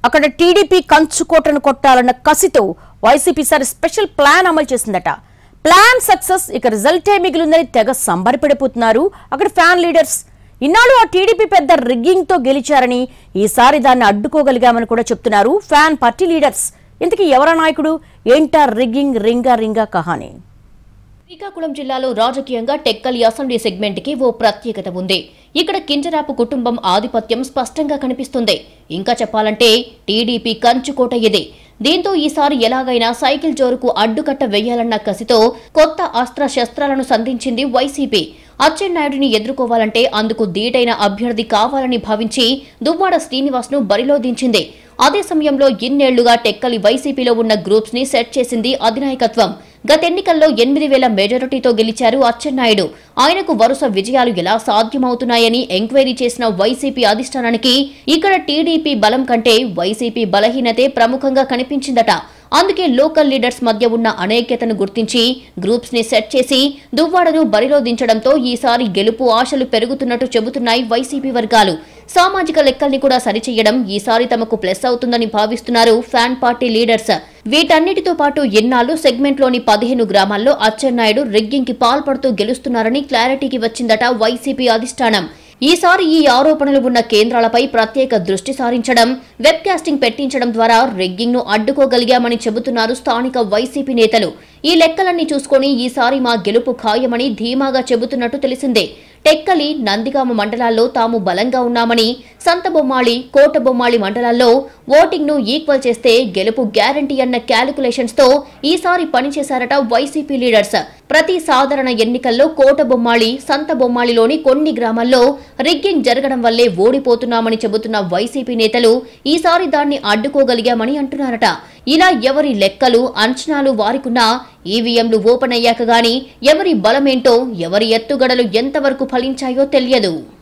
అక్కడ టీడీపీ కంచుకోటను కొట్టాలన్న కసితో వైసీపీ సారి special plan అమలు చేసిందట ప్లాన్ సక్సెస్ ఇక రిజల్టే మిగిలిందని తెగ సంబరపడిపోతున్నారు అక్కడ ఫ్యాన్ లీడర్స్ ఇన్నాళ్ళు ఆ టీడీపీ పెద్ద రిగ్గింగ్ తో గెలిచారని ఈసారి దాన్ని అడ్డుకోగలిగామని కూడా చెప్తున్నారు ఫ్యాన్ పార్టీ లీడర్స్ ఇంతకీ ఎవరా నాయకుడు ఏంటా రిగ్గింగ్ రింగా రింగా కహానీ శ్రీకాకుళం జిల్లాలో రాజకీయంగా టెక్కలి అసెంబ్లీ సెగ్మెంట్ కి ఓ ప్రత్యేకత ఉంది ఇక్కడ కింజరాపు కుటుంబం ఆధిపత్యం స్పష్టంగా కనిపిస్తుంది ఇంకా చెప్పాలంటే టీడీపీ కంచుకోట ఇది దీంతో ఈసారి ఎలాగైనా సైకిల్ జోరుకు అడ్డుకట్ట వేయాలన్న కసితో కొత్త అస్త్ర శస్త్రాలను సంధించింది వైసీపీ అచ్చెన్నాయుడిని ఎదుర్కోవాలంటే అందుకు ధీటైన అభ్యర్థి కావాలని భావించి దువ్వాడ శ్రీనివాస్ ను బరిలో దించింది అదే సమయంలో ఇన్నేళ్లుగా టెక్కలి వైసీపీలో ఉన్న గ్రూప్స్ ని సెట్ చేసింది అధినాయకత్వం గతెన్నికల్లో ఎనిమిది వేల మెజారిటీతో గెలిచారు అచ్చెన్నాయుడు ఆయనకు వరుస విజయాలు ఎలా సాధ్యమవుతున్నాయని ఎంక్వైరీ చేసిన వైసీపీ అధిష్టానానికి ఇక్కడ టీడీపీ బలం కంటే వైసీపీ బలహీనతే ప్రముఖంగా కనిపించిందట అందుకే లోకల్ లీడర్స్ మధ్య ఉన్న అనైక్యతను గుర్తించి గ్రూప్స్ ని సెట్ చేసి దువ్వాడను బరిలో దించడంతో ఈసారి గెలుపు ఆశలు పెరుగుతున్నట్టు చెబుతున్నాయి వైసీపీ వర్గాలు సామాజిక లెక్కల్ని కూడా సరిచేయడం ఈసారి తమకు ప్లస్ అవుతుందని భావిస్తున్నారు ఫ్యాన్ పార్టీ లీడర్స్ వీటన్నిటితో పాటు ఎన్నాళ్ళు సెగ్మెంట్లోని పదిహేను గ్రామాల్లో అచ్చెన్నాయుడు రిగ్గింగ్ కి పాల్పడుతూ గెలుస్తున్నారని క్లారిటీకి వచ్చిందట వైసీపీ అధిష్టానం ఈసారి ఈ ఆరోపణలు ఉన్న కేంద్రాలపై ప్రత్యేక దృష్టి సారించడం వెబ్ కాస్టింగ్ పెట్టించడం ద్వారా రిగ్గింగ్ ను అడ్డుకోగలిగామని చెబుతున్నారు స్థానిక వైసీపీ నేతలు ఈ లెక్కలన్నీ చూసుకొని ఈసారి మా గెలుపు ఖాయమని ధీమాగా చెబుతున్నట్టు తెలిసిందే టెక్కలి నందిగామ మండలాల్లో తాము బలంగా ఉన్నామని సంతబొమ్మాళి కోటబొమ్మాళి మండలాల్లో ఓటింగ్ ను ఈక్వల్ చేస్తే గెలుపు గ్యారంటీ అన్న క్యాలిక్యులేషన్స్ తో ఈసారి పనిచేశారట వైసీపీ లీడర్స్ ప్రతి సాధారణ ఎన్నికల్లో కోటబొమ్మాళి సంతబొమ్మాళిలోని కొన్ని గ్రామాల్లో రిగ్గింగ్ జరగడం వల్లే ఓడిపోతున్నామని చెబుతున్న వైసీపీ నేతలు ఈసారి దాన్ని అడ్డుకోగలిగామని అంటున్నారట ఇలా ఎవరి లెక్కలు అంచనాలు వారికున్నా ఈవీఎంలు ఓపెన్ అయ్యాక గాని ఎవరి బలమేంటో ఎవరి ఎత్తుగడలు ఎంతవరకు ఫలించాయో తెలియదు